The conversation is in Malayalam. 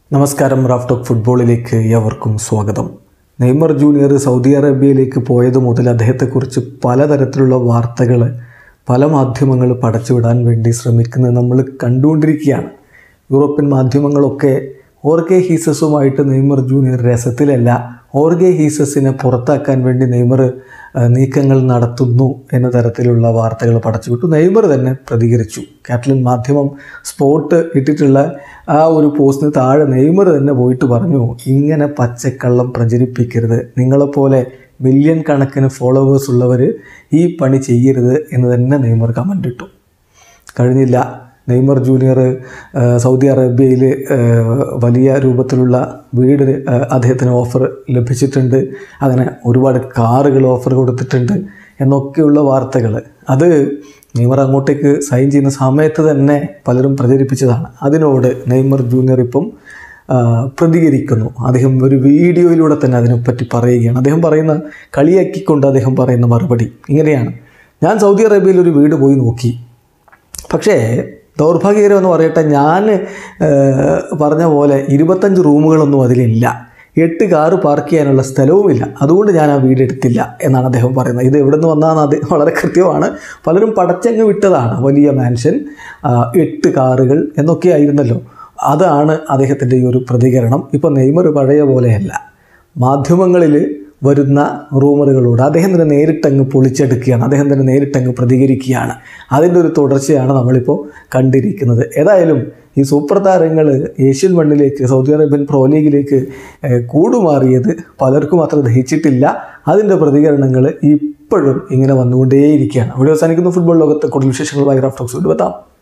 നമസ്കാരം റാഫ് ടോക്ക് ഫുട്ബോളിലേക്ക് ഏവർക്കും സ്വാഗതം നെയ്മർ ജൂനിയർ സൗദി അറേബ്യയിലേക്ക് പോയത് മുതൽ അദ്ദേഹത്തെക്കുറിച്ച് പലതരത്തിലുള്ള വാർത്തകൾ പല മാധ്യമങ്ങൾ പടച്ചുവിടാൻ വേണ്ടി ശ്രമിക്കുന്നത് നമ്മൾ കണ്ടുകൊണ്ടിരിക്കുകയാണ് യൂറോപ്യൻ മാധ്യമങ്ങളൊക്കെ ഓർഗെ ഹീസസുമായിട്ട് നെയ്മർ ജൂനിയർ രസത്തിലല്ല ഓർഗെ ഹീസസിനെ പുറത്താക്കാൻ വേണ്ടി നെയ്മർ ആ, നീക്കങ്ങൾ നടത്തുന്നു എന്ന തരത്തിലുള്ള വാർത്തകൾ പടച്ചുവിട്ടു നെയ്മർ തന്നെ പ്രതികരിച്ചു കാറ്റലിൻ മാധ്യമം സ്പോട്ട് ഇട്ടിട്ടുള്ള ആ ഒരു പോസ്റ്റിന് താഴെ നെയ്മർ തന്നെ പോയിട്ട് പറഞ്ഞു ഇങ്ങനെ പച്ചക്കള്ളം പ്രചരിപ്പിക്കരുത് നിങ്ങളെപ്പോലെ മില്യൺ കണക്കിന് ഫോളോവേഴ്സ് ഉള്ളവർ ഈ പണി ചെയ്യരുത് എന്ന് തന്നെ നെയ്മർ കമൻ്റ് ഇട്ടു കഴിഞ്ഞില്ല നെയ്മർ ജൂനിയർ ആ, സൗദി അറേബ്യയിൽ ആ, വലിയ രൂപത്തിലുള്ള വീട് ആ, അദ്ദേഹത്തിന് ഓഫർ ലഭിച്ചിട്ടുണ്ട് അങ്ങനെ ഒരുപാട് കാറുകൾ ഓഫർ കൊടുത്തിട്ടുണ്ട് എന്നൊക്കെയുള്ള വാർത്തകൾ അത് നെയ്മർ അങ്ങോട്ടേക്ക് സൈൻ ചെയ്യുന്ന സമയത്ത് തന്നെ പലരും പ്രചരിപ്പിച്ചതാണ് അതിനോട് നെയ്മർ ജൂനിയർ ഇപ്പം ആ, പ്രതികരിക്കുന്നു അദ്ദേഹം ഒരു വീഡിയോയിലൂടെ തന്നെ അതിനെപ്പറ്റി പറയുകയാണ് അദ്ദേഹം പറയുന്ന കളിയാക്കിക്കൊണ്ട് അദ്ദേഹം പറയുന്ന മറുപടി ഇങ്ങനെയാണ് ഞാൻ സൗദി അറേബ്യയിൽ ഒരു വീട് പോയി നോക്കി പക്ഷേ ദൗർഭാഗ്യകരം എന്ന് പറയട്ടെ ഞാൻ പറഞ്ഞ പോലെ ഇരുപത്തഞ്ച് റൂമുകളൊന്നും അതിലില്ല എട്ട് കാറ് പാർക്ക് ചെയ്യാനുള്ള സ്ഥലവുമില്ല അതുകൊണ്ട് ഞാൻ ആ വീട് എടുത്തില്ല എന്നാണ് അദ്ദേഹം പറയുന്നത് ഇത് എവിടെ നിന്ന് വന്നതെന്ന് അത് വളരെ കൃത്യമാണ് പലരും പടച്ചങ്ങ് വിട്ടതാണ് വലിയ മാൻഷൻ ആ, എട്ട് കാറുകൾ എന്നൊക്കെ ആയിരുന്നല്ലോ അതാണ് അദ്ദേഹത്തിൻ്റെ ഈ ഒരു പ്രതികരണം ഇപ്പോൾ നെയ്മർ പഴയ പോലെയല്ല മാധ്യമങ്ങളിൽ വരുന്ന റൂമറുകളോട് അദ്ദേഹം തന്നെ നേരിട്ടങ്ങ് പൊളിച്ചെടുക്കുകയാണ് അദ്ദേഹം തന്നെ നേരിട്ടങ്ങ് പ്രതികരിക്കുകയാണ് അതിൻ്റെ ഒരു തുടർച്ചയാണ് നമ്മളിപ്പോൾ കണ്ടിരിക്കുന്നത് ഏതായാലും ഈ സൂപ്പർ താരങ്ങൾ ഏഷ്യൻ മണ്ണിലേക്ക് സൗദി അറേബ്യൻ പ്രോ ലീഗിലേക്ക് ഏഹ്, കൂടുമാറിയത് പലർക്കും അത്ര ദഹിച്ചിട്ടില്ല അതിൻ്റെ പ്രതികരണങ്ങൾ ഇപ്പോഴും ഇങ്ങനെ വന്നുകൊണ്ടേയിരിക്കുകയാണ് ഇവിടെ അവസാനിക്കുന്ന ഫുട്ബോൾ ലോകത്ത് കൂടുതൽ വിശേഷങ്ങളുമായി റാഫ്റ്റോക്സ് കൊണ്ടുവെത്താം